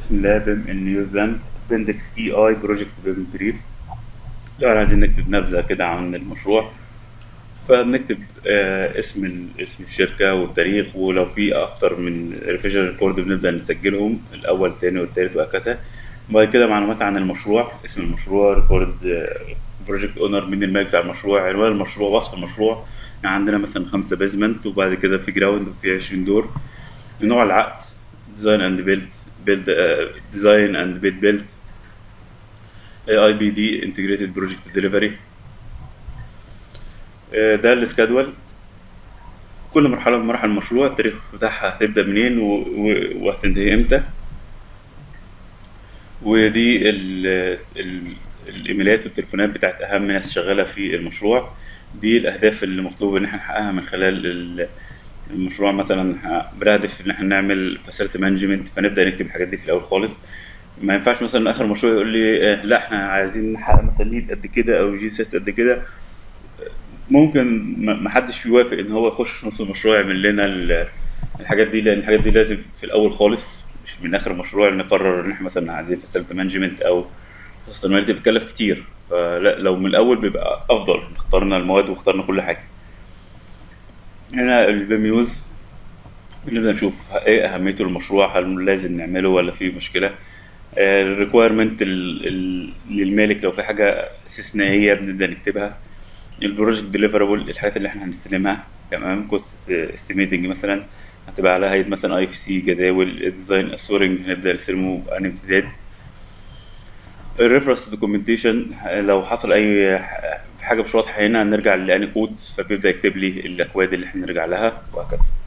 بسم الله بيم ان نيوزيلاند بندكس اي اي بروجكت بيم بريف لو احنا عايزين نكتب نبذه كده عن المشروع فبنكتب آه اسم ال- اسم الشركه والتاريخ ولو في اكتر من ريفيجن ريكورد بنبدا نسجلهم الاول الثاني والثالث وهكذا وبعد كده معلومات عن المشروع اسم المشروع ريكورد بروجكت اونر مين المالك بتاع المشروع عنوان المشروع وصف المشروع يعني عندنا مثلا خمسة بيزمنت وبعد كده في جراوند وفي 20 دور نوع العقد ديزاين اند بيلد بيلد ديزاين اند بيلد بيلد اي بي دي انتجريتد بروجكت ديليفري ده السكادول كل مرحله من مراحل المشروع التاريخ بتاعها هتبدا منين و- و- وهتنتهي امتى ودي ال ال الايميلات والتليفونات بتاعت اهم ناس شغاله في المشروع دي الاهداف اللي مطلوب ان احنا نحققها من خلال ال- المشروع مثلا ه- بنهدف ان احنا نعمل فاسيلتي مانجمنت فنبدا نكتب الحاجات دي في الاول خالص ما ينفعش مثلا اخر مشروع يقول لي آه، لا احنا عايزين نحقق مثلا ليد قد كده او جي سيس قد كده ممكن ما ما حدش يوافق ان هو يخش في نص المشروع يعمل لنا ال- الحاجات دي لان الحاجات دي لازم في الاول خالص مش من اخر المشروع نقرر ان احنا مثلا عايزين فاسيلتي مانجمنت او سستينابيلتي بتكلف كتير فلا لو من الاول بيبقى افضل اخترنا المواد واخترنا كل حاجه هنا البيميوز نبدأ نشوف ايه أهميته المشروع هل لازم نعمله ولا في مشكلة الريكويرمنت للمالك لو في حاجة استثنائية بنبدأ نكتبها البروجكت ديليفرابل الحاجات اللي احنا هنستلمها تمام كوست استيميتنج مثلا هتبقى على هيئة مثلا اي في سي جداول ديزاين اسورنج هنبدأ نستلمه عن امتداد الريفرنس دوكيومنتيشن لو حصل اي ح- حاجه مش واضحه هنا نرجع لاني كود فبيبدا يكتب لي الاكواد اللي احنا نرجع لها وهكذا